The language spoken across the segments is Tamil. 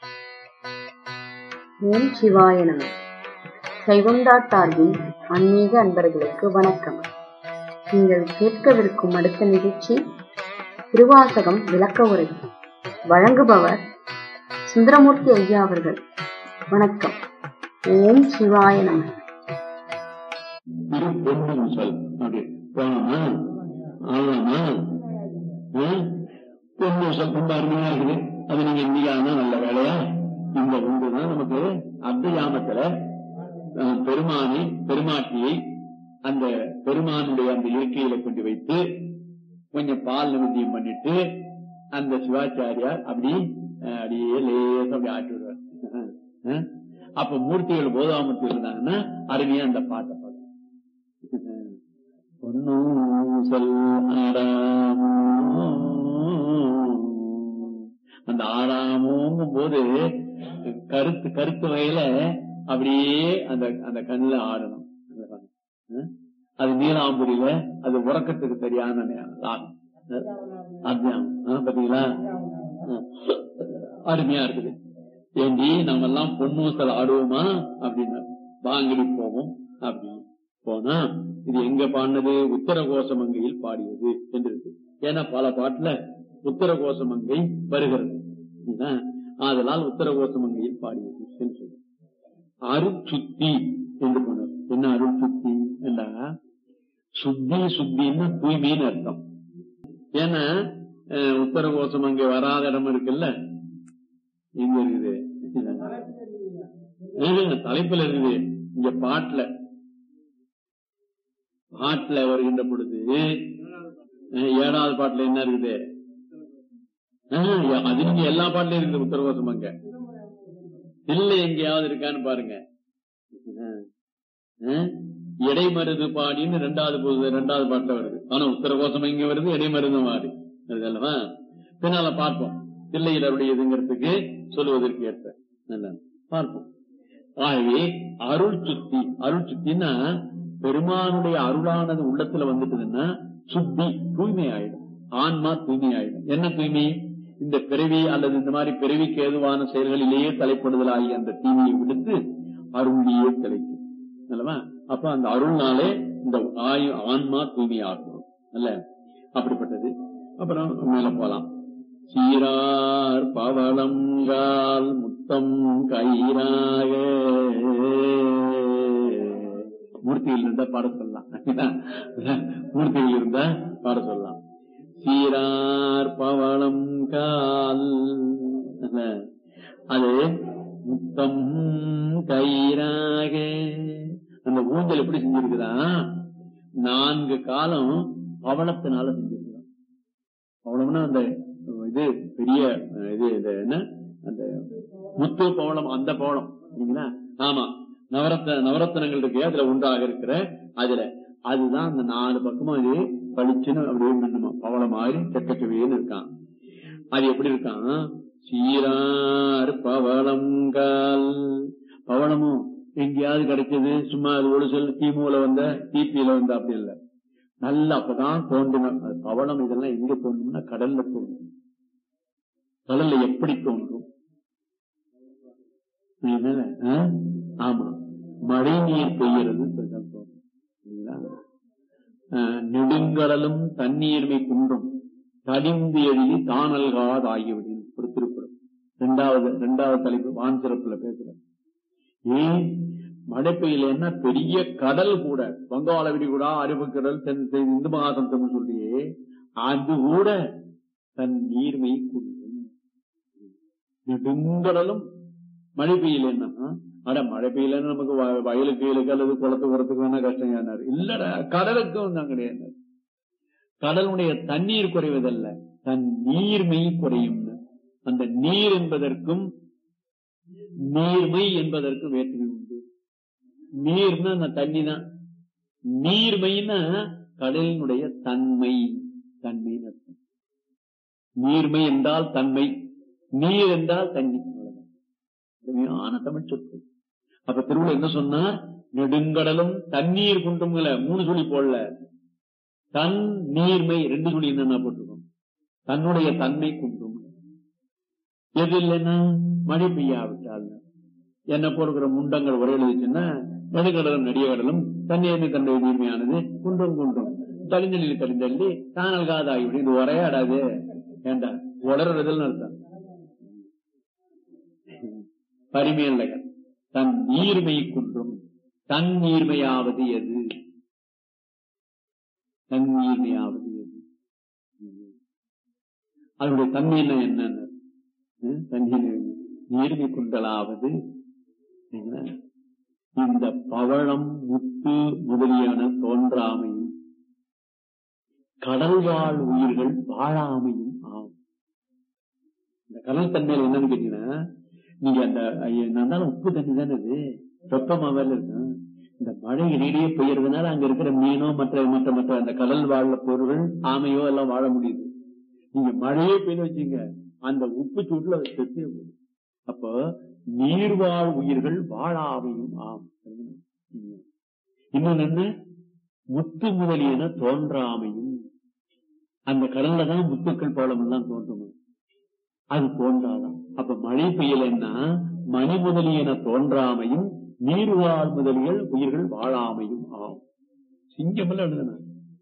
ஓம் சிவாய நம சைவம் டாட் சார்பில் ஆன்மீக அன்பர்களுக்கு வணக்கம் நீங்கள் கேட்கவிருக்கும் அடுத்த நிகழ்ச்சி திருவாசகம் விளக்க உரை வழங்குபவர் சுந்தரமூர்த்தி ஐயா அவர்கள் வணக்கம் ஓம் சிவாய நம பொன்னும் சொல் அப்படி போனோமா ஆமாமா பொண்ணு சொல் ரொம்ப அருமையா இருக்குது அது நீங்க இன்னைக்கு ஆனா நல்ல வேலையா இந்த ஒன்று தான் நமக்கு அர்த்தயாமத்துல அஹ், பெருமானை பெருமாட்டியை அந்த பெருமானுடைய அந்த இருக்கையில கொண்டு வைத்து கொஞ்சம் பால் நிமித்தியம் பண்ணிட்டு அந்த சிவாச்சாரியார் அப்படி அஹ், அப்படியே லேசா அப்படி ஆட்டி விடுவார் அஹ், அப்ப மூர்த்திகள் போதாமத்து இருந்தாங்கன்னா அருமையா அந்த பாட்டை பாடு பொன்னூசல் ஆடாமோ அந்த ஆடாமோங்கும் போது கருத்து கருத்து வகையில அப்படியே அந்த அந்த கண்ணுல ஆடணும் அந்த பாட்டு. அஹ்? அது நீலாம்புரியில அது உறக்கத்துக்கு சரியான நேரம் ராகம் அஹ்? அத்தியானம் அஹ், பாத்தீங்களா அஹ். அருமையா இருக்குது ஏண்டி நம்ம எல்லாம் பொன்னூசல் ஆடுவோமா அப்படின்னு வாங்கடி போவோம் அப்படின்னு போனா இது எங்க பாடினது உத்தர கோசமங்கையில் பாடியது என்று இருக்கு ஏன்னா பல பாட்டுல உத்தர கோசமங்கை வருகிறது சரிங்களா? ஆதலால் உத்தர கோசமங்கையில் பாடியது என்று சொல்லு அருட்சுத்தி என்று போனார் என்ன அருட்சுத்தி என்றா சுத்தி சுத்தின்னு தூய்மைன்னு அர்த்தம் ஏன்னா அஹ், உத்தர கோசமங்கை வராத இடம் இருக்குல்ல எங்க இருக்குது ஆஹ், தலைப்புல இருக்குது இங்க பாட்டுல பாட்டுல வருகின்ற பொழுது அஹ், ஏழாவது பாட்டுல என்ன இருக்குது ஆஹ், அது நீங்க எல்லா பாட்டுலயும் இருக்குது உத்தரகோசம் அங்க இல்லை எங்கேயாவது இருக்கான்னு பாருங்க ஆஹ், ஆஹ், இடைமருது பாடின்னு ரெண்டாவது பொது- ரெண்டாவது பாட்டுல வருது ஆனா உத்தரகோசம் இங்க வருது இடைமருது மாறி வருது அல்லவா பின்னால பார்ப்போம் தில்லையிலருடையதுங்கிறதுக்கு சொல்லுவதற்கு ஏற்ப நல்லா பார்ப்போம் ஆகவே அருள் சுத்தி அருள் சுத்தின்னா பெருமானுடைய அருளானது உள்ளத்துல வந்துட்டதுன்னா சுத்தி தூய்மை ஆயிடும் ஆன்மா தூய்மை ஆயிடும் என்ன தூய்மை இந்த பிறவி அல்லது இந்த மாதிரி பிறவிக்கு ஏதுவான செயல்களிலேயே தலைப்படுதல் ஆகிய அந்த தீமையை விடுத்து அருளியே தலைக்கும் அல்லவா அப்ப அந்த அருள்னாலே இந்த ஆயு ஆன்மா தூய்மை ஆகும் அல்ல அப்படிப்பட்டது அப்புறம் மேல போலாம் சீரார் பவளங்கால் முத்தம் கயிறாக மூர்த்தியில் இருந்தா பாட சொல்லலாம் மூர்த்தியில் இருந்தா பாட சொல்லலாம் சீரார் பவளம் கால் அது முத்தம் கயிறாக அந்த ஊஞ்சல் எப்படி செஞ்சிருக்குதா நான்கு காலம் பவளத்தினால செஞ்சிருக்கிறான் பவளம்னா அந்த இது பெரிய அஹ், இது இது என்ன அந்த முத்து பவளம் அந்த பவளம் இல்லைங்களா ஆமா நவரத்ன நவரத்னங்கள் இருக்கு அதுல ஒன்றாக இருக்கிற அதுல அதுதான் அந்த நாலு பக்கமும் அது பளிச்சுன்னு அப்படியே நின்னுமா பவளம் மாதிரி செக்கச்சவையன்னு இருக்கான் அது எப்படி இருக்கான் சீரார் பவளங்கால் பவளமும் எங்கேயாவது கிடைச்சது சும்மா அது ஒரு சொல் தீமூல வந்த தீப்பியில வந்த அப்படி இல்ல நல்ல அப்பதான் தோன்றணும் அது பவளம் இதெல்லாம் எங்க தோன்றும்னா கடல்ல தோன்றும் கடல்ல எப்படி தோன்றும் அதனால, ஆ? ஆமா மழை நீர் பெய்யறது இப்படிதான் தோன்றும் இல்லைங்களா? ஆ, நெடுங்கடலும் தண்ணீர்மை குன்றும் தடிந்து எழுதி தானல்காது ஆகியவற்றின் ஒரு திருக்குறள் இரண்டாவது இரண்டாவது தலைப்பு வான் சிறப்புல பேசுற ஏன் மழை பெய்யலன்னா பெரிய கடல் கூட வங்காள விரிகுடா அறிவுக்கடல் தென் தென் இந்து மகாசந்தம் சொல்லியே அது கூட தன் நீர்மை குன்றும் நெடுங்கடலும் மழை பெய்யலன்னா அட மழை பெய்யலன்னு நமக்கு வ- வயலுக்கு இயலுக்கு அல்லது குளத்துக்கு வரத்துக்கு வேணா கஷ்டம் ஏனாரு இல்லடா கடலுக்கும் தான் கிடையாது கடலுடைய தண்ணீர் குறைவதல்ல தன் நீர்மை குறையும் அந்த நீர் என்பதற்கும் நீர்மை என்பதற்கும் வேற்றுமை உண்டு நீர்னா அந்த தண்ணி தான் நீர்மைன்னா கடலினுடைய தன்மை தன்மைன்னு அர்த்தம் நீர்மை என்றால் தன்மை நீர் என்றால் தண்ணி அவ்வளவுதான். அருமையான தமிழ் சொற்கள் அப்ப திருவள்ளுவர் என்ன சொன்னார் நெடுங்கடலும் தண்ணீர் குன்றும்ல மூணு சொல்லி போடல தன் நீர்மை ரெண்டு சொல்லி என்னன்னா போட்டிருக்கோம் தன்னுடைய தன்மை குன்றும் எது இல்லைன்னா மழை பெய்யாவிட்டால் என்ன போடுகிற முண்டங்கள் உரை எழுதிச்சுன்னா நடுக்கடலும் நடிக கடலும் தண்ணீர் தன்னுடைய நீர்மையானது குன்றும் குன்றும் தளிந்தளில் தளிந்தள்ளி தானல் காதாகி இது உரையாடாது ஏண்டா உளறதுன்னு அர்த்தம் பரிமேலகன் தன் நீர்மை குன்றும் தன் நீர்மையாவது எது தன் நீர்மையாவது எது அதனுடைய தன்மை என்ன என்னன்னு தண்ணீர் நீர்மை குண்டலாவது இந்த பவளம் முத்து முதலியான தோன்றாமையும் கடல் வாழ் உயிர்கள் வாழாமையும் ஆகும் இந்த கடல் தன்மையில என்னன்னு கேட்டீங்கன்னா நீங்க அந்த இருந்தாலும் உப்பு தண்ணி தானே இது வெப்பமாவே இருக்கும் இந்த மழை இடையிலேயே பெய்யறதுனால அங்க இருக்கிற மீனோ மற்ற மற்ற மற்ற அந்த கடல் வாழ் பொருள்கள் ஆமையோ எல்லாம் வாழ முடியுது நீங்க மழையே பெய்ய வச்சீங்க அந்த உப்பு சூட்டுல செத்தே போகுது அப்போ நீர்வாழ் உயிர்கள் வாழாமையும் ஆம் இன்னொன்னு என்ன முத்து முதலியன தோன்றாமையும் அந்த கடல்ல தான் முத்துக்கள் பழம் எல்லாம் தோன்றும் அது தோன்றாதான் அப்ப மழை பெய்யலன்னா மணி முதலியன தோன்றாமையும் நீர்வாழ் முதலியல் உயிர்கள் வாழாமையும் ஆம் சிங்கமெல்லாம் எழுதுன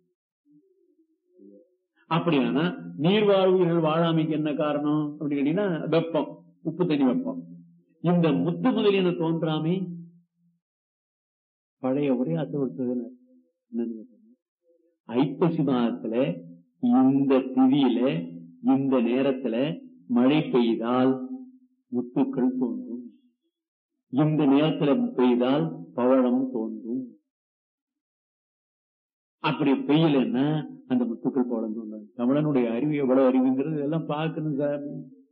அப்படியானா நீர்வாழ் உயிர்கள் வாழாமைக்கு என்ன காரணம் அப்படின்னு கேட்டீங்கன்னா வெப்பம் உப்பு தண்ணி வெப்பம் இந்த முத்து முதலியன தோன்றாமை பழைய உரை அசோர்த்ததுனர் ஐப்பசி மாதத்துல இந்த திதியில இந்த நேரத்துல மழை பெய்தால் முத்துக்கள் தோன்றும் இந்த நேரத்துல பெய்தால் பவழம் தோன்றும் அப்படி பெய்யலன்னா அந்த முத்துக்கள் பவளம் தோன்றும் தமிழனுடைய அறிவு எவ்வளவு அறிவுங்கிறது எல்லாம் பார்க்கணும் சார்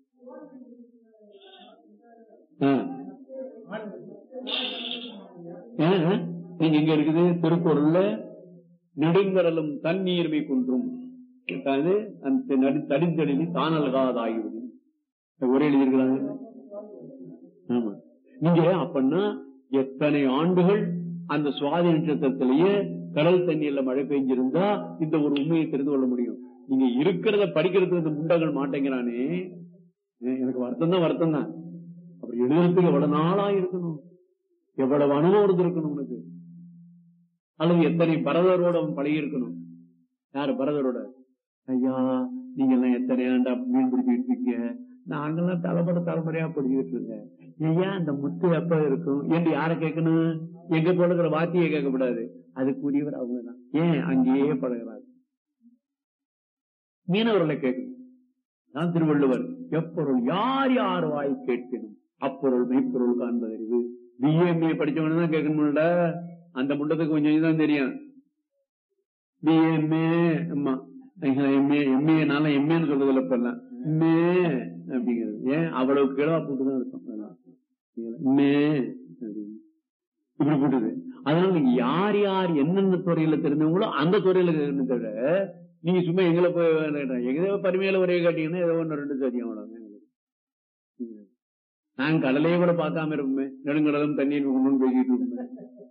நீங்க இங்க இருக்குது திருக்குறள்ல நெடுங்கடலும் தண்ணீர்மை குன்றும் அந்த தடிந்தடிலி தானல்காதாகிவிடும் ஒரே எழுதியிருக்கிறாங்க ஆமா நீங்க அப்படின்னா எத்தனை ஆண்டுகள் அந்த சுவாதி நட்சத்திரத்திலேயே கடல் தண்ணீர்ல மழை பெஞ்சிருந்தா இந்த ஒரு உண்மையை தெரிந்து கொள்ள முடியும் நீங்க இருக்கிறத படிக்கிறதுக்கு இந்த முண்டங்கள் மாட்டேங்கிறானே எனக்கு வருத்தம் தான் வருத்தம் தான் அப்படி எழுதுறதுக்கு எவ்வளவு நாளா இருக்கணும் எவ்வளவு அனுபவம் இருந்திருக்கணும் உனக்கு அல்லது எத்தனை பரதரோட பழகி இருக்கணும் யாரு பரதரோட ஐயா நீங்க எல்லாம் எத்தனை ஆண்டா மீன் பிடிச்சிட்டு இருக்கீங்க நாங்கெல்லாம் தலைமுறை தலைமுறையா பிடிச்சிட்டு இருக்கேன் ஐயா அந்த முத்து எப்ப இருக்கும் என்று யார கேட்கணும் எங்க போடுகிற வாத்தியை கேட்கக்கூடாது அதுக்குரியவர் அவங்கதான் ஏன் அங்கேயே பழகிறார் மீனவர்களை கேட்கணும் நான் திருவள்ளுவர் எப்பொருள் யார் யார் வாய் கேட்கணும் அப்பொருள் மெய்ப்பொருள் காண்பதறிவு பிஏஎம்ஏ படிச்சவன தான் கேட்கணும்ல அந்த முண்டத்துக்கு கொஞ்சம் தான் தெரியும் பிஏஎம்ஏ அம்மா எம்ஏ எம்ஏ நாள எம்ஏன்னு சொல்றதுல இப்ப எல்லாம் மே அப்படிங்கிறது ஏன் அவ்வளவு கிழவா போட்டுதான் இருக்கும் மே இப்படி போட்டுது அதனால நீங்க யார் யார் என்னென்ன துறையில தெரிஞ்சவங்களோ அந்த துறையில தவிர நீங்க சும்மா எங்களை போய் எங்க பரிமையில ஒரே காட்டீங்கன்னா ஏதோ ஒன்னு ரெண்டு தெரியும் அவ்வளவு நாங்க கடலையே கூட பார்க்காம இருப்போமே நெடுங்கடலும் தண்ணீர் முன்னு பேசிட்டு இருப்போமே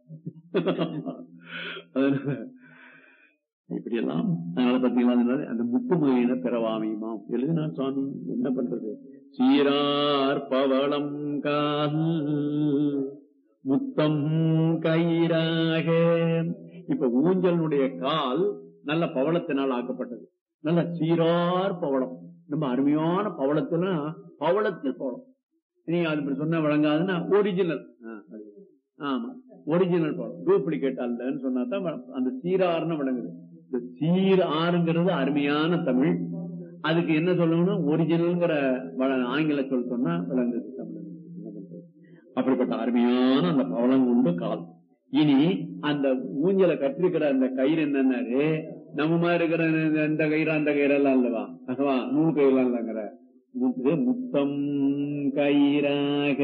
இப்படி எல்லாம் அதனால பாத்தீங்களா அந்த முத்து முதலின பிறவாமையுமாம் எழுதினா சுவாமி என்ன பண்றது சீரார் பவளம் கால் முத்தம் கயிறாக இப்ப ஊஞ்சலுடைய கால் நல்ல பவளத்தினால் ஆக்கப்பட்டது நல்ல சீரார் பவளம் ரொம்ப அருமையான பவளத்துல பவளத்தில் பவளம் நீ அது சொன்ன வழங்காதுன்னா ஒரிஜினல் ஆமா ஒரிஜினல் பவளம் டூப்ளிகேட் அல்லன்னு சொன்னா தான் அந்த சீரார்னு வழங்குது இந்த சீர் ஆறுங்கிறது அருமையான தமிழ் அதுக்கு என்ன சொல்லணும்னா ஒரிஜினல்ங்கிற ஆங்கில சொல் சொன்னா விளங்குது தமிழ் அப்படிப்பட்ட அருமையான அந்த பவளம் கொண்டு கால் இனி அந்த ஊஞ்சலை கட்டிருக்கிற அந்த கயிறு என்னன்னாரு நம்ம மாதிரி இருக்கிற இந்த கயிறு அந்த கயிறெல்லாம் இல்லவா அதுவா நூல் கயிறுலாம் இல்லைங்கிற முத்தம் கயிறாக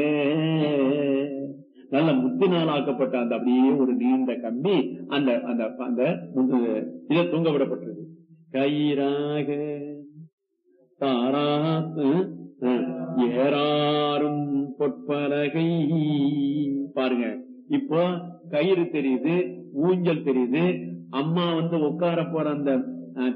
நல்ல முத்தினால் ஆக்கப்பட்ட அந்த அப்படியே ஒரு நீண்ட கம்பி அந்த அந்த அந்த இதை தொங்க விடப்பட்டது கயிறாக தாராத்து ஏறாரும் பொற்பலகை பாருங்க இப்போ கயிறு தெரியுது ஊஞ்சல் தெரியுது அம்மா வந்து உட்கார போற அந்த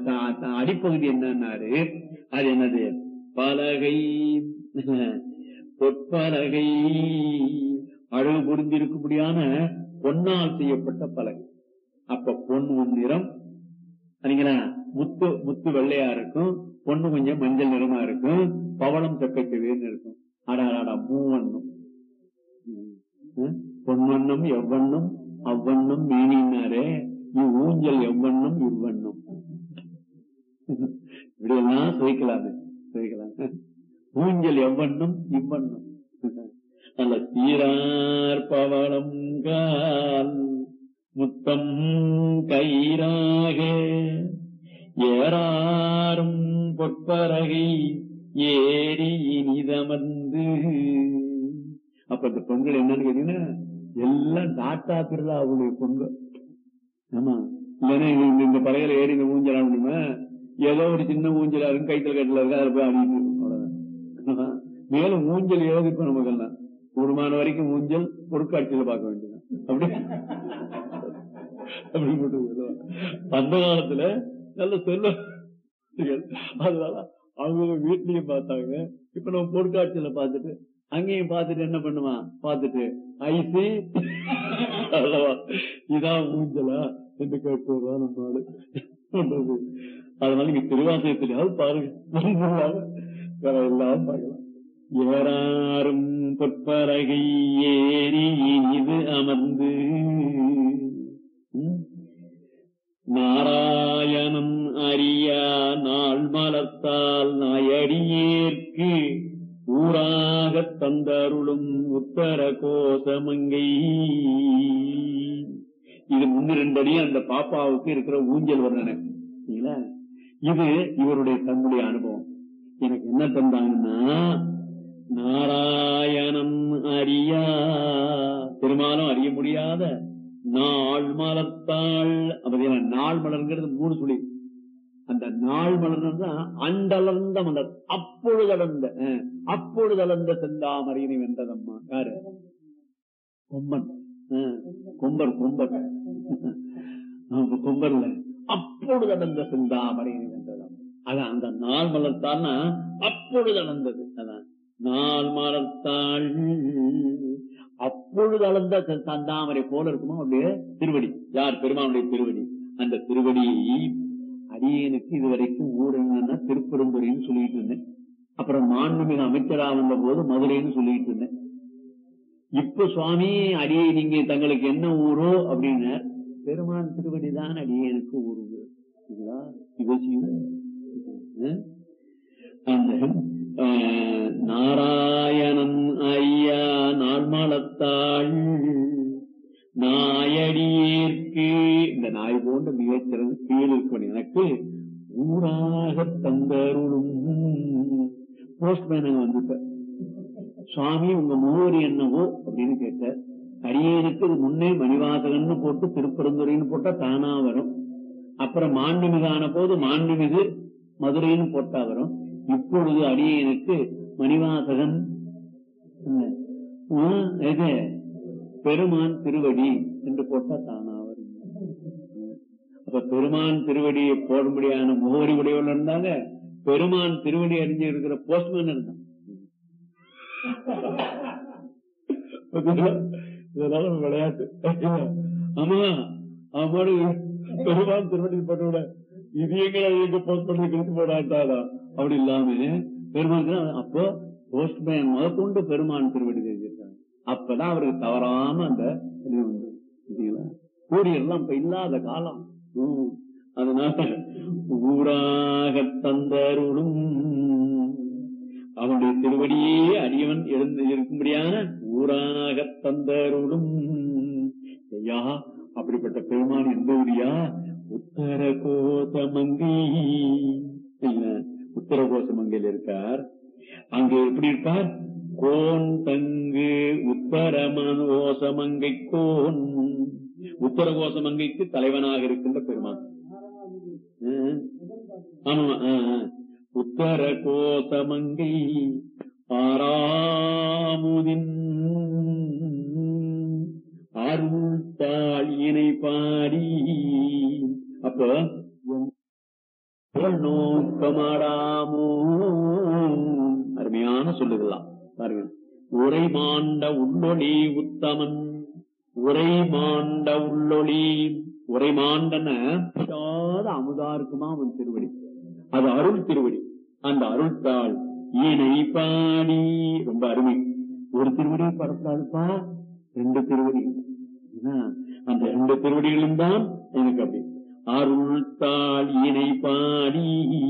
அடிப்பகுதி என்னன்னாரு அது என்னது பலகை பொற்பலகை அழகு பொருந்திருக்கும்படியான பொன்னால் செய்யப்பட்ட பலகை அப்ப பொன் ஒரு நிறம் சரிங்களா முத்து முத்து வெள்ளையா இருக்கும் பொண்ணு கொஞ்சம் மஞ்சள் நிறமா இருக்கும் பவளம் செப்பச்சவேன்னு இருக்கும் அடாடா மூவண்ணம் ம். பொன்வண்ணம் எவ்வண்ணம் அவ்வண்ணம் மேனினாரே ஊஞ்சல் எவ்வண்ணம் இவ்வண்ணம் இப்படி எல்லாம் சுவைக்கலாமே சுவைக்கலாம் ஊஞ்சல் எவ்வண்ணம் இவ்வண்ணம் நல்ல சீரார் பவளம் கால் முத்தம் கயிறாக ஏறாரும் பொற்பரகை ஏறி இனிதமர்ந்து அப்ப இந்த பொங்கல் என்னன்னு கேட்டீங்கன்னா எல்லாம் டாட்டா திருவிழாவுடைய பொங்கல் ஆமா இல்லைன்னா இது இந்த- இந்த பறையில ஏறி இந்த ஊஞ்சல் ஆடணுமா ஏதோ ஒரு சின்ன ஊஞ்சலா இருக்கும் கைத்தல் கட்டில இருக்கு அதுல போய் ஆடிட்டு இருக்கும் அவ்வளவுதான் மேலும் ஊஞ்சல் ஏது இப்ப நமக்கெல்லாம் கூடுமான வரைக்கும் ஊஞ்சல் பொருட்காட்சியில பார்க்க வேண்டியது அப்படி அப்படி போட்டு சொல்லுவாங்க. அந்த காலத்துல நல்ல செல்வ அதனால அவங்க வீட்லயும் பார்த்தாங்க இப்ப நம்ம பொருட்காட்சியில பார்த்துட்டு அங்கேயும் பார்த்துட்டு என்ன பண்ணுவான் பார்த்துட்டு ஐசி அல்லவா இதான் ஊஞ்சலா என்று கேட்பதா நம்ம ஆளு பண்றது. அதனால நீங்க திருவாசகத்திலாவது பாருங்க வேற எல்லாம் பார்க்கலாம் ஏறாரும் பொற்பலகை ஏறி இது அமர்ந்து ம். நாராயணன் அறியா நாள் மலர்த்தால் நாயடியேற்கு ஊராகத் தந்தருளும் உத்தர கோசமங்கை இது முன்னிரண்டடி அந்த பாப்பாவுக்கு இருக்கிற ஊஞ்சல் வர்ணனை சரிங்களா? இது இவருடைய தன்னுடைய அனுபவம் எனக்கு என்ன தந்தாங்கன்னா நாராயணன் அறியா பெரும்பாலும் அறிய முடியாத நாள் மலர்த்தாள் அப்ப நாள் மலர்ங்கிறது மூணு சுழி அந்த நாள் மலர்னா அண்டலர்ந்த மலர் அப்பொழுதளர்ந்த அஹ், அப்பொழுதளர்ந்த செந்தாமரையினை வென்றதம்மா யாரு கொம்பன் அஹ், கொம்பர் கொம்பர் ஆமா, கொம்பர்ல அப்பொழுது அடர்ந்த செந்தாமரையினை வென்றதம் அதான் அந்த நாள் மலர்த்தாள்னா அப்பொழுது அடர்ந்தது அதான் நாள் மலர்த்தாள் அப்பொழுது அளந்த த- தந்தாமரை போல இருக்குமோ அப்படியே திருவடி யார் பெருமானுடைய திருவடி அந்த திருவடி அடியேனுக்கு இதுவரைக்கும் ஊர் என்னன்னா திருப்பெருந்துறைன்னு சொல்லிட்டு இருந்தேன் அப்புறம் மாண்புமிகு அமைச்சரா வந்த போது மதுரைன்னு சொல்லிட்டு இருந்தேன் இப்ப சுவாமி அடியே நீங்க தங்களுக்கு என்ன ஊரோ அப்படின்னு பெருமான் திருவடிதான் அடியேனுக்கு ஊரு சரிங்களா? சிவசிவ அஹ்? அந்த அஹ், நாராயணன் ஐயா நாள்மலத்தாள் நாயடியேற்கு இந்த நாய் போன்ற மிகச்சிறந்த கீழ் இருக்கும் எனக்கு ஊராக தந்தருளும் போஸ்ட்மேன் அங்க வந்துட்டார் சுவாமி உங்க முகவரி என்னவோ அப்படின்னு கேட்டார் அரியனுக்கு இது முன்னே மணிவாசகன்னு போட்டு திருப்பரந்துரைன்னு போட்டா தானா வரும் அப்புறம் மாண்புமிகான போது மாண்புமிகு மதுரைன்னு போட்டா வரும் இப்பொழுது அடியனுக்கு மணிவாசகன் ஆ, இது பெருமான் திருவடி என்று போட்டா தானா வரும் அப்ப பெருமான் திருவடியை போடும்படியான முகவரி உடையவர்கள் இருந்தாங்க பெருமான் திருவடி அறிஞ்சு இருக்கிற போஸ்ட்மேன் இருந்தான் இதெல்லாம் ஒரு விளையாட்டு ஆமா அவனோட பெருமான் திருவடி போட்டு இது எங்க எங்க போஸ்ட் பண்ணி கொடுத்து போடாட்டாளா அப்படி இல்லாம பெருமான் திரு- அப்போ போஸ்ட்மேன் முதற்கொண்டு பெருமான் திருவடி தெரிஞ்சிருக்காங்க அப்பதான் அவருக்கு தவறாம அந்த இது வந்து சரிங்களா? கூறியெல்லாம் இப்ப இல்லாத காலம் ம். அதனால ஊராக தந்தருளும் அவனுடைய திருவடியே அடியவன் எழுந்து இருக்கும்படியான ஊராக தந்தருளும் ஐயா அப்படிப்பட்ட பெருமான் எந்த ஊரியா உத்தர கோசமங்கை இல்ல, உத்தர கோசமங்கையில் இருக்கார் அங்க எப்படி இருப்பார் கோன் தங்கு உத்தரமன் ஓசமங்கை கோன் உத்தர கோசமங்கைக்கு தலைவனாக இருக்கின்ற பெருமான் ஆ. ஆமா ஆ, ஆ. உத்தர கோசமங்கை ஆறாமுதின் அருள் தாழியினை பாடி அப்ப புகழ் நோக்கமாடாமோ அருமையான சொல்லுகளாம் பாருங்க மாண்ட உள்ளொளி உத்தமன் உரை மாண்ட உள்ளொளி உரை மாண்டன அமுதா இருக்குமா அவன் திருவடி அது அருள் திருவடி அந்த அருள்தாள் ஈனை பாடி ரொம்ப அருமை ஒரு திருவடியை பரப்பாதுப்பா ரெண்டு திருவடி அந்த ரெண்டு திருவடிகளும் தான் எனக்கு அப்படி அருள்தாள் ஈனை பாடி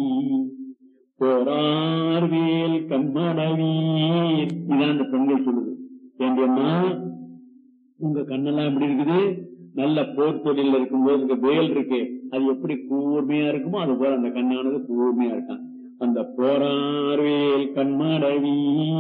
போரார்வேல் கண்மடவீர் இதான் அந்த பெண்கள் சொல்லுது ஏண்டியம்மா உங்க கண்ணெல்லாம் எப்படி இருக்குது நல்ல போர் தொழில இருக்கும்போது இந்த வேல் இருக்கு அது எப்படி கூர்மையா இருக்குமோ அது போல அந்த கண்ணானது கூர்மையா இருக்கான் அந்த போரார்வேல் கண்மடவி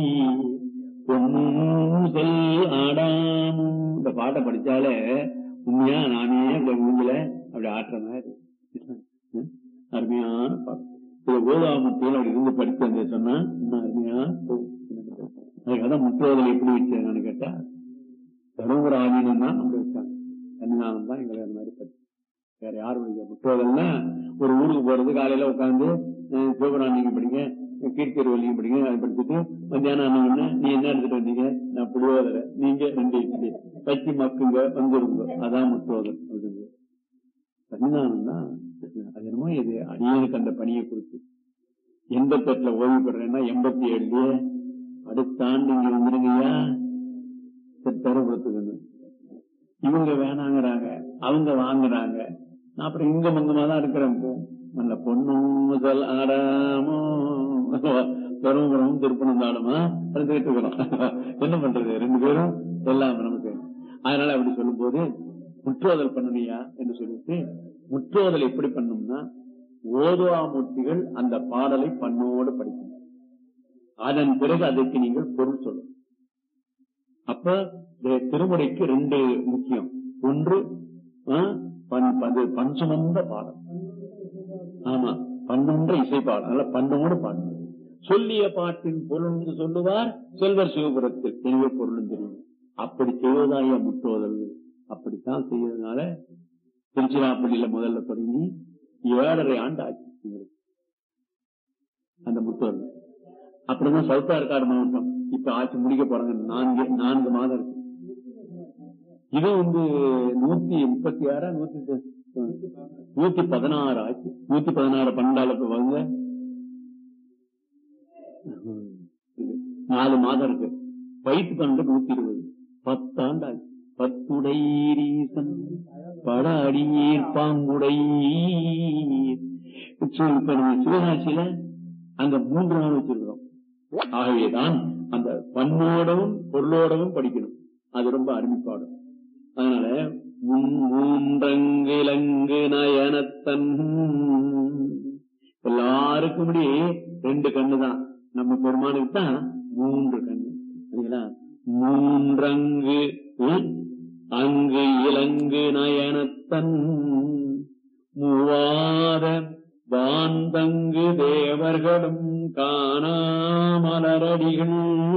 பொன்னுசல் ஆடாமும் இந்த பாட்டை படிச்சாலே உண்மையா நானே அப்படி மூஞ்சில அப்படி ஆட்டுற மாதிரி அருமையான பாட்டு இது கோதாமத்தில் அப்படி இருந்து படித்து வந்து சொன்னா இன்னும் அருமையா அதுக்காக முற்றோதல் எப்படி வச்சேன்னு கேட்டா தருமபுர ஆதீனம் தான் அப்படி வச்சாங்க சன்னிதானம் தான் எங்களை அந்த மாதிரி பற்றி வேற யாரும் படிக்க முற்றோதல்னா ஒரு ஊருக்கு போறது காலையில உட்காந்து சிவபுராணிங்க படிங்க கீர்த்திருவல்லிங்க படிங்க அதை படிச்சுட்டு மத்தியானம் என்ன நீ என்ன எடுத்துட்டு வந்தீங்க நான் புடுவோதர நீங்க ரெண்டு இட்லி வச்சு மக்குங்க வந்துருங்க அதான் முற்றோதல் அப்படின்னு சன்னிதானம் தான் அது என்னமோ இது அடியனுக்கு அந்த பணியை கொடுத்து எண்பத்தி எட்டுல ஓய்வு பெறேன்னா எண்பத்தி ஏழுலயே அடுத்த ஆண்டு இங்க வந்துருங்கய்யா தரப்படுத்துக்கணும் இவங்க வேணாங்கிறாங்க அவங்க வாங்குறாங்க நான் அப்புறம் இங்க மங்கமா தான் இருக்கிறேன் நல்ல பொண்ணு முதல் ஆடாமோ தருமபுரம் திருப்பணம் தாடுமா ரெண்டு இருக்கிறோம் என்ன பண்றது ரெண்டு பேரும் எல்லாம் நமக்கு அதனால அப்படி சொல்லும் போது முற்றோதல் பண்ணனியா என்று சொல்லிட்டு முற்றோதல் எப்படி பண்ணும்னா ஓதுவா மூர்த்திகள் அந்த பாடலை பண்ணோடு படிக்கணும் அதன் பிறகு அதற்கு நீங்கள் பொருள் சொல்லணும் அப்ப திருமுறைக்கு ரெண்டு முக்கியம் ஒன்று பஞ்சமந்த பாடம் ஆமா பன்னொன்ற இசை பாடம் அதனால பண்ணோடு பாடணும் சொல்லிய பாட்டின் பொருள் என்று சொல்லுவார் செல்வர் சிவபுரத்தில் தெளிவ பொருளும் தெரியும் அப்படி செய்வதாய முற்றோதல் அப்படித்தான் செய்யறதுனால திருச்சிராப்பள்ளியில முதல்ல தொடங்கி ஏழரை ஆண்டு ஆச்சு அந்த முற்றோதல் அப்படிதான் சவுத் ஆற்காடு மாவட்டம் இப்ப ஆட்சி முடிக்க போறாங்க நான்கு நான்கு மாதம் இருக்கு இது வந்து நூத்தி முப்பத்தி ஆறா நூத்தி நூத்தி பதினாறு ஆச்சு நூத்தி பதினாறு பன்னெண்டால இப்ப வாங்க நாலு மாதம் இருக்கு வயிற்று பன்னெண்டு நூத்தி இருபது பத்தாண்டு ஆச்சு பத்துடையீரீசன் பட அடியீர் பாங்குடை இப்ப நம்ம சிவகாசியில அங்க மூன்று நாள் வச்சிருக்கிறோம் ஆகவேதான் அந்த பண்ணோடவும் பொருளோடவும் படிக்கணும் அது ரொம்ப அருமைப்பாடும் அதனால மூன்றங்கிலங்கு நயனத்தன் எல்லாருக்கும் முடி ரெண்டு கண்ணு தான் நம்ம பெருமானுக்கு தான் மூன்று கண்ணு சரிங்களா மூன்றங்கு அங்கு இலங்கு நயனத்தன் மூவாத வாந்தங்கு தேவர்களும் காணாமலரடிகள்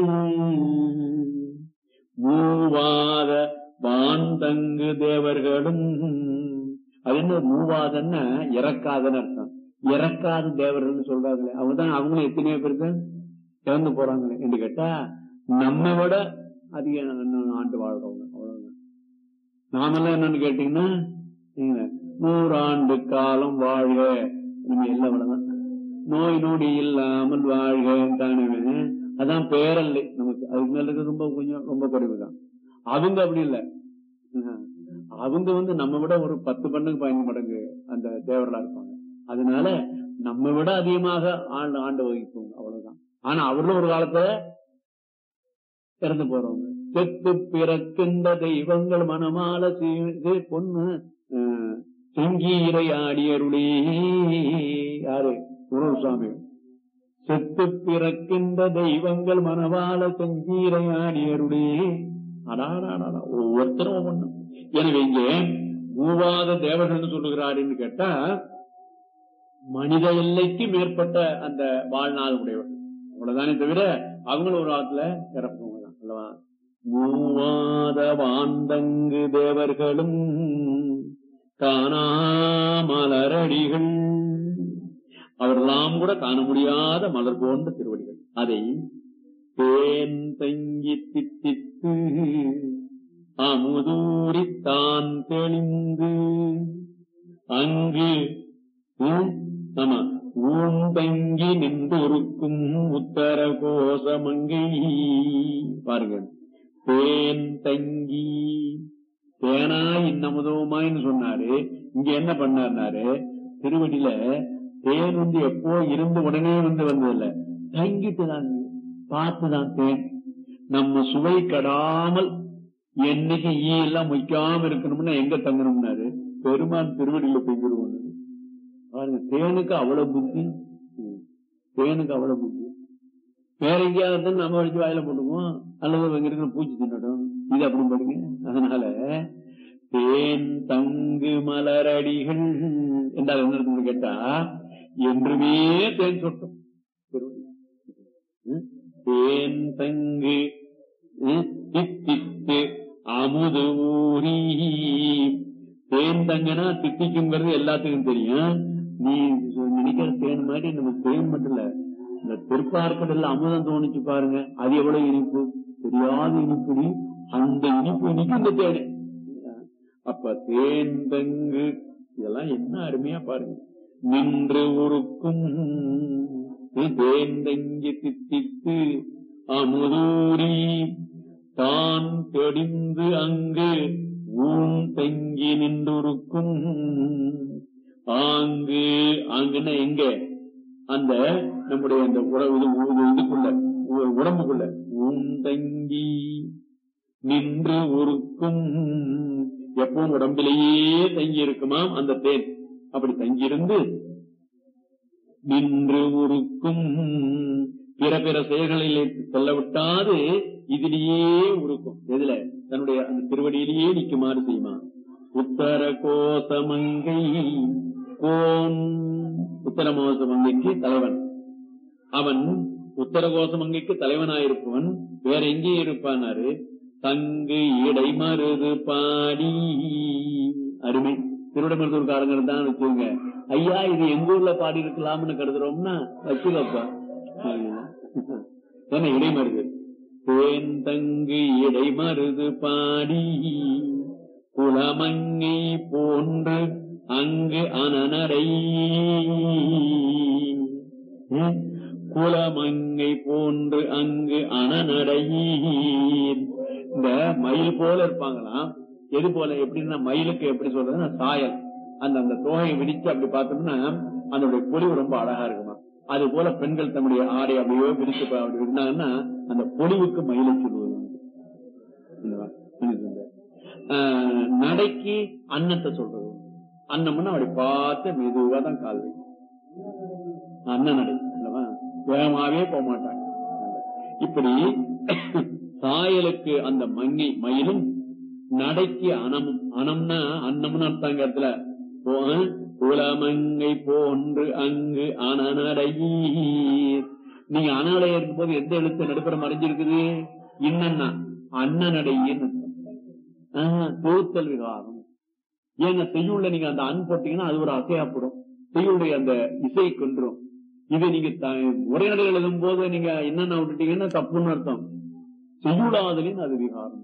மூவாத வாந்தங்கு தேவர்களும் அது என்ன மூவாதன்னா இறக்காதன்னு அர்த்தம் இறக்காத தேவர்கள் சொல்றாங்களே அவங்கதான் அவங்களும் எத்தனையோ பேருக்கு இறந்து போறாங்களே என்று கேட்டா நம்ம விட அதிக ஆண்டு வாழ்றவங்க அவ்வளவுதான் நாமெல்லாம் என்னன்னு கேட்டீங்கன்னா நூறாண்டு காலம் வாழ்க நம்ம எல்லாம் அவ்வளவுதான் நோய் நொடி இல்லாமல் வாழ்க தானே அதான் பேரல்லை நமக்கு அதுக்கு மேல இருக்க ரொம்ப கொஞ்சம் ரொம்ப குறைவு தான் அவங்க அப்படி இல்லை அவங்க வந்து நம்ம விட ஒரு பத்து பண்ணுக்கு பதினஞ்சு மடங்கு அந்த தேவர்களா இருப்பாங்க அதனால நம்ம விட அதிகமாக ஆண்டு ஆண்டு வகிப்போங்க அவ்வளவுதான் ஆனா அவர்களும் ஒரு காலத்துல இறந்து போறவங்க செத்து பிறக்கின்ற தெய்வங்கள் மனமால பொண்ணு செங்கீரை ஆடியருளே யாரு குருசாமி செத்து பிறக்கின்ற தெய்வங்கள் மனவாள செங்கீரை ஆடியருளே அடாடாடா ஒவ்வொருத்தரும் ஒவ்வொன்றும் எனவே இங்கே மூவாத தேவர்கள் சொல்லுகிறாருன்னு கேட்டா மனித எல்லைக்கு மேற்பட்ட அந்த வாழ்நாள் உடையவர்கள் அவ்வளவுதானே தவிர அவங்களும் ஒரு காலத்துல இறப்பவங்க தான் அல்லவா மூவாத வாந்தங்கு தேவர்களும் காணாமலரடிகள் அவர்களாம் கூட காண முடியாத மலர் போன்ற திருவடிகள் அதை தேன் தங்கி தித்தித்து அமுதூரித்தான் தெளிந்து அங்கு ம், ஆமா ஊந்தங்கி நின்றொருக்கும் உத்தர கோசமங்கை பாருங்க தேன் தங்கி தேனாய் இன்னமுதவுமாயின்னு சொன்னாரு இங்க என்ன பண்ணாருனாரு திருவடியில தேன் வந்து எப்போ இருந்து உடனே வந்து வந்ததில்ல தங்கிட்டு தான் பார்த்துதான் தேன் நம்ம சுவை கடாமல் என்னைக்கு ஈ எல்லாம் முய்க்காம இருக்கணும்னா எங்க தங்கணும்னாரு பெருமான் திருவடியில தங்கிடுவோம் பாருங்க தேனுக்கு அவ்வளவு புத்தி ம். தேனுக்கு அவ்வளவு புத்தி வேற எங்கேயாவது இருந்தா நம்ம வச்சு வாயில போட்டுக்குவோம் அல்லது இங்க இருக்கிற பூச்சி தின்னட்டும் இது அப்படி பாருங்க அதனால தேன் தங்கு மலரடிகள் என்றால் என்ன இருக்குன்னு கேட்டா என்றுமே தேன் சொட்டும் திருவடி. ம்? தேன் தங்கு ம், தித்தித்து அமுது ஊரி தேன் தங்கனா தித்திக்குங்கிறது எல்லாத்துக்கும் தெரியும் நீ நினைக்கிற தேன் மாதிரி நம்ம தேன் மட்டும் இல்ல இந்த திருப்பார்க்கடல்ல அமுதம் தோணிச்சு பாருங்க அது எவ்வளவு இனிப்பு தெரியாத இனிப்புடி அந்த இனிப்பு இனிக்கு இந்த தேன் அப்ப தேன் தங்கு இதெல்லாம் என்ன அருமையா பாருங்க நின்று உருக்கும் தேன் தங்கி தித்தித்து அமுதூரி தான் தெடிந்து அங்கு ஊன் தங்கி நின்றுருக்கும் ஆங்கு அங்குன்னா எங்க அந்த நம்முடைய அந்த உடம்பு இது- இதுக்குள்ள உ- உடம்புக்குள்ள ஊன் தங்கி நின்று உருக்கும் எப்பவும் உடம்பிலேயே தங்கி இருக்குமாம் அந்த தேன் அப்படி தங்கியிருந்து நின்று உருக்கும் பிற பிற செயல்களிலே செல்ல விட்டாது இதிலேயே உருக்கும் எதுல தன்னுடைய அந்த திருவடியிலேயே நிக்குமாறு செய்யுமா உத்தர கோசமங்கை கோன் உத்தரமோசமங்கைக்கு தலைவன் அவன் உத்தரகோசமங்கைக்கு தலைவனாயிருப்பவன் வேற எங்கே இருப்பானாரு தங்கு இடை மருது பாடி அருமை திருவிடமருதூர் காரங்க தான் வச்சுங்க ஐயா இது எங்க ஊர்ல பாடி இருக்கலாம்னு கருதுறோம்னா வச்சுக்கப்பா என்ன இடைமருது தேன் தங்கு இடைமருது பாடி குலமங்கை போன்று அங்கு அனநடை ம்? குலமங்கை போன்று அங்கு அனநடையீர் இந்த மயில் போல இருப்பாங்களாம் எது போல எப்படின்னா மயிலுக்கு எப்படி சொல்றதுன்னா சாயல் அந்த அந்த தோகையை விரிச்சு அப்படி பார்த்தோம்னா அதனுடைய பொலிவு ரொம்ப அழகா இருக்குமா அது போல பெண்கள் தன்னுடைய ஆடை அப்படியோ விரிச்சு பா- அப்படி இருந்தாங்கன்னா அந்த பொலிவுக்கு மயிலை சொல்லுவது உண்டு. இல்லவா? புரியுதுங்களா? ஆஹ், நடைக்கு அன்னத்தை சொல்றது உண்டு. அன்னம்னா அப்படி பார்த்து மெதுவா தான் கால் வைக்கும் அண்ணன் நடை அல்லவா வேகமாவே போக மாட்டாங்க இப்படி சாயலுக்கு அந்த மங்கை மயிலும் நடைக்கு அனமும் அனம்னா அன்னம்னு அர்த்தம் இடத்துல குலமங்கை போன்று அங்கு அனநடையீர் நீங்க அனநடை இருக்கும் போது எந்த எழுத்து நடுப்புற மறைஞ்சிருக்குது இன்னன்னா அண்ணனடையின்னு தோத்தல் விகாரம் ஏங்க செய்யுள்ள நீங்க அந்த அன் போட்டீங்கன்னா அது ஒரு அசையாப்படும் செய்யுளுடைய அந்த இசை கொன்றும் இது நீங்க த- உரைநடை எழுதும் போது நீங்க என்னென்ன விட்டுட்டீங்கன்னா தப்புன்னு அர்த்தம் செய்யுளாதலின் அது விகாரம்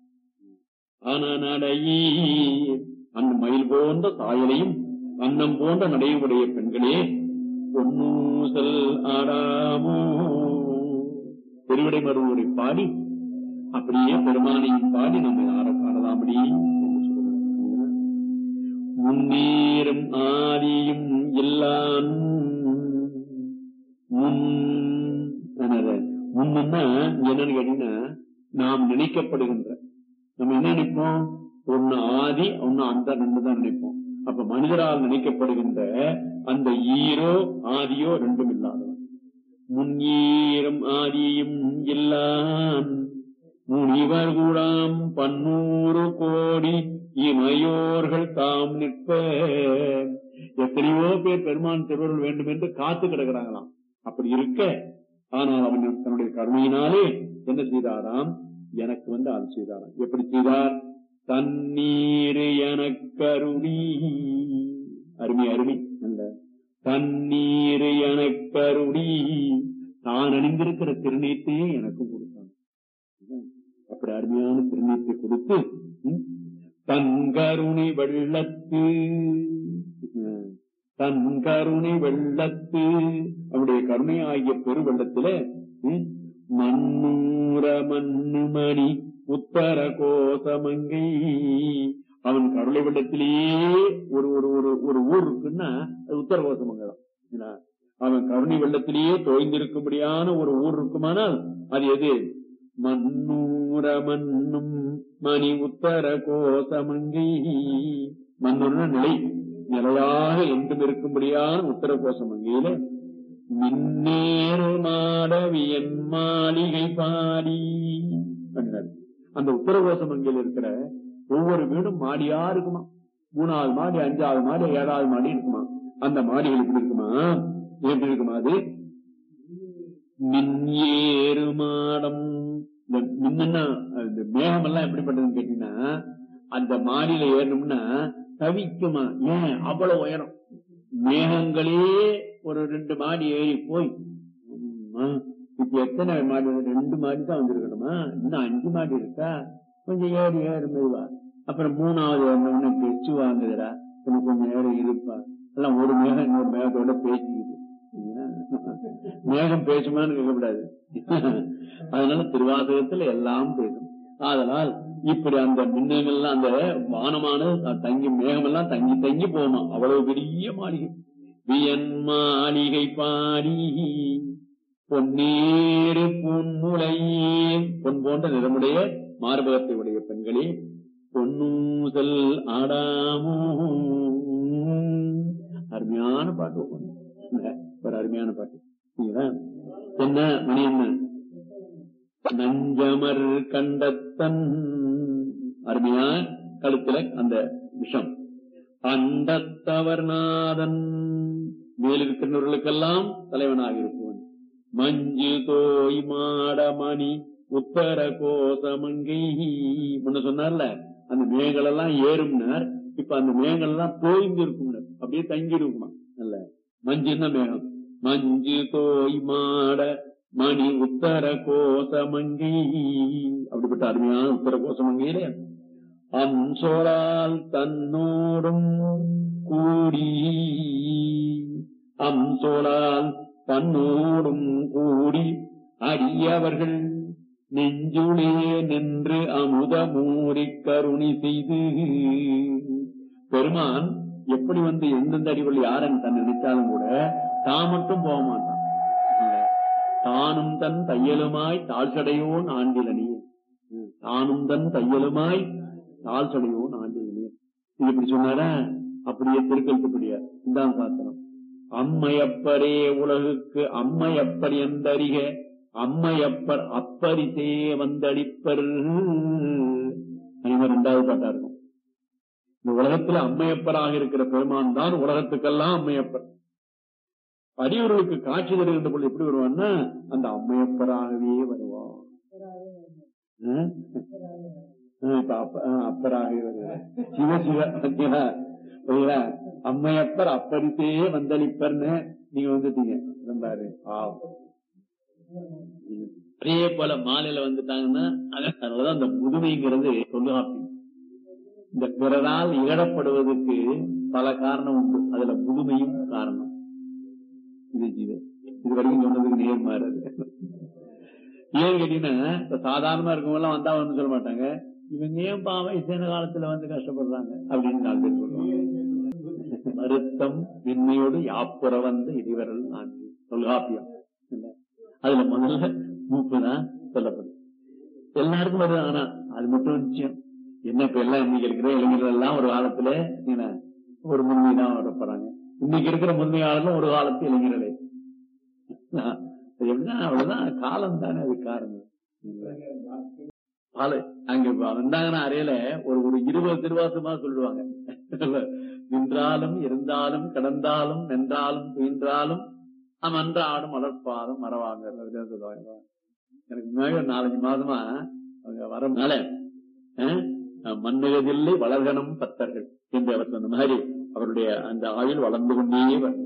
ஆனநடையீர் அந்த மயில் போன்ற சாயலையும் அன்னம் போன்ற நடையுடைய பெண்களே பொன்னூசல் ஆடாமோ பெருவிடை மருவரை பாடி அப்படியே பெருமானையும் பாடி நம்ம ஆட பாடலாமடி என்று சொல்லுகிறார். முன்னேறும் ஆதியும் இல்லான் முன் என்னது? முன்னுன்னா என்னன்னு கேட்டீங்கன்னா நாம் நினைக்கப்படுகின்ற நம்ம என்ன நினைப்போம் ஒண்ணு ஆதி ஒண்ணு அந்த ரெண்டு தான் நினைப்போம் அப்ப மனிதரால் நினைக்கப்படுகின்ற அந்த ஈரோ ஆதியோ ரெண்டும் இல்லாதவன் முன்னீரும் ஆதியும் இல்லான் முனிவர் கூடாம் பன்னூறு கோடி இமையோர்கள் தாம் நிற்ப எத்தனையோ பேர் பெருமான் திருவருள் வேண்டும் என்று காத்து கிடக்கிறாங்களாம் அப்படி இருக்க ஆனால் அவன் தன்னுடைய கருணையினாலே என்ன செய்தாராம் எனக்கு வந்து அது செய்தாராம் எப்படி செய்தார் தண்ணீர் எனக்கருணி அருமை அருமை அல்ல தண்ணீர் எனக்கருணி தான் அணிந்திருக்கிற திருநீட்டையே எனக்கும் கொடுத்தான் அப்படி அருமையான திருநீட்டை கொடுத்து ம், தன் கருணை வெள்ளத்து ம், தன் கருணை வெள்ளத்து அவருடைய கருணை ஆகிய பெரு வெள்ளத்தில ம், மண்ணூர மண்ணு மணி உத்தர கோசமங்கை அவன் கருளை வெள்ளத்திலேயே ஒரு ஒரு ஒரு ஒரு ஊர் இருக்குன்னா அது உத்தர கோசமங்கலம் என்ன? அவன் கருணை வெள்ளத்திலேயே தோய்ந்திருக்கும்படியான ஒரு ஊர் இருக்குமானால் அது எது மண்ணூர மண்ணும் மணி உத்தர கோசமங்கை மண்ணூர்னா நிலை நிலையாக என்றும் இருக்கும்படியான உத்தர கோசமங்கையில மின்னேறு மாடவியன் மாளிகை பாடி அப்படின்னாரு. அந்த உத்தர கோசமங்கையில் இருக்கிற ஒவ்வொரு வீடும் மாடியா இருக்குமா மூணாவது மாடி அஞ்சாவது மாடி ஏழாவது மாடி இருக்குமா அந்த மாடிகள் எப்படி இருக்குமா எப்படி இருக்குமா அது மின் ஏறு மாடம் இந்த மின்னா இந்த மேகம் எல்லாம் எப்படிப்பட்டதுன்னு கேட்டீங்கன்னா அந்த மாடியில ஏறணும்னா தவிக்குமா ஏன் அவ்வளவு உயரம் மேகங்களே ஒரு ரெண்டு மாடி ஏறி போய் அம்மா, இப்ப எத்தனை மாடி வந்து? ரெண்டு மாடி தான் வந்திருக்கணுமா இன்னும் அஞ்சு மாடி இருக்கா கொஞ்சம் ஏறி ஏறு மெதுவா அப்புறம் மூணாவது ஏறினோம்னா பெச்சு வாங்குதுடா இன்னும் கொஞ்சம் நேரம் இருப்பா எல்லாம் ஒரு மேகம் இன்னொரு மேகத்தோட பேசிக்குது மேகம் பேசுமான்னு கேட்கக்கூடாது அதனால திருவாசகத்துல எல்லாம் பேசும் அதனால் இப்படி அந்த மின்னங்கள்லாம் அந்த வானமான தங்கி மேகமெல்லாம் தங்கி தங்கி போகுமா அவ்வளவு பெரிய மாளிகை வியன் மாளிகை பாடி பொன்னேறு பொன்முளையே பொன் போன்ற நிறமுடைய மார்பகத்தை உடைய பெண்களே பொன்னூசல் ஆடாமோ அருமையான பாட்டு ஒண்ணு. ஒரு அருமையான பாட்டு சரிங்களா? என்ன மணி என்ன நஞ்சமர் கண்டத்தன் அருமையா கழுத்துல அந்த விஷம் அண்டத்தவர்நாதன் மேலிருக்கின்றவர்களுக்கெல்லாம் தலைவனாக இருப்பவன் மஞ்சு தோய் மாடமணி உத்தர கோசமங்கை முன்ன சொன்னார்ல அந்த மேகங்கள் எல்லாம் ஏறும்னார் இப்ப அந்த மேகங்கள் எல்லாம் தோய்ந்து இருக்கும்னார் அப்படியே தங்கி இருக்குமா அல்ல மஞ்சுன்னா மேகம் மஞ்சு தோய் மாட மணி உத்தர கோசமங்கை அப்படிப்பட்ட அருமையான உத்தர கோசமங்கையிலே அம்சோரால் தன்னோடும் கூடி அம்சோரால் தன்னோடும் கூடி அடியவர்கள் நெஞ்சுளே நின்று அமுத மூடி கருணி செய்து பெருமான் எப்படி வந்து எந்தெந்த அடிகள் யாரன் தன் நினைச்சாலும் கூட தான் மட்டும் போக மாட்டான் இல்ல. தானும் தன் தையலுமாய் தாழ்சடையோன் ஆண்டிலனே ம். தானும் தன் தையலுமாய் தாழ்சடையோன் ஆண்டிலனே இது இப்படி சொன்னாரா அப்படியே திருக்கல்படியா இதான் சாத்திரம் அம்மையப்பரே உலகுக்கு அம்மையப்பர் எந்தறிக அம்மையப்பர் அப்பரிசே வந்தடிப்பர் இவர் இரண்டாவது பாட்டா இருக்கும் இந்த உலகத்துல அம்மையப்பராக இருக்கிற பெருமான் தான் உலகத்துக்கெல்லாம் அம்மையப்பர் அடியவர்களுக்கு காட்சி தருகின்ற பொழுது எப்படி வருவான்னா அந்த அம்மையப்பராகவே வருவான் ஆ? ஆ, இப்ப அப்ப- ஆ, அப்பராகவே வருவார் சிவ சிவ பாத்தீங்களா? புரியுதா? அம்மையப்பர் அப்பரிசே வந்தளிப்பர்னு நீங்க வந்துட்டீங்க இருந்தாரு ஆம் அதே போல மாலையில வந்துட்டாங்கன்னா அதனாலதான் அந்த முதுமைங்கிறது தொல்காப்பி இந்த பிறரால் இகழப்படுவதற்கு பல காரணம் உண்டு அதுல முதுமையும் காரணம் இது இது இது வரைக்கும் சொன்னதுக்கு நேர் மாறுது ஏன் கேட்டீங்கன்னா இப்ப சாதாரணமா இருக்கவங்க எல்லாம் வந்தா வந்து சொல்ல மாட்டாங்க இவங்க ஏன் பாவம் வயசான காலத்துல வந்து கஷ்டப்படுறாங்க அப்படின்னு நாலு பேர் சொல்லுவாங்க வருத்தம் மென்மையோடு யாப்புற வந்த இடிவரல் நான்கு தொல்காப்பியம் இல்ல? அதுல முதல்ல மூப்பு தான் சொல்லப்படும் எல்லாருக்கும் வருது ஆனா அது மட்டும் நிச்சயம் என்ன இப்ப எல்லாம் இன்னைக்கு இருக்கிற இளைஞர்கள் எல்லாம் ஒரு காலத்துல என்ன ஒரு முன்மை தான் வர போறாங்க இன்னைக்கு இருக்கிற முன்மையாளர்களும் ஒரு காலத்து இளைஞர்களே அது எப்படின்னா அவ்வளவுதான் காலம் தானே அது காரணம் பாலு அங்க இப்ப வந்தாங்கன்னா அறையில ஒரு ஒரு இருபது திருவாசமா சொல்லுவாங்க நின்றாலும் இருந்தாலும் கடந்தாலும் நின்றாலும் துயின்றாலும் அவன் அன்றாடும் மலர்ப்பாலும் மறவாங்க அப்படின்னு சொல்லுவாங்க எனக்கு முன்னாடி ஒரு நாலஞ்சு மாதமா அவங்க வரனால மண்ணுகதில்லை வளர்கணும் பத்தர்கள் என்று அவர் சொன்ன மாதிரி அவருடைய அந்த ஆயுள் வளர்ந்து கொண்டே வரும்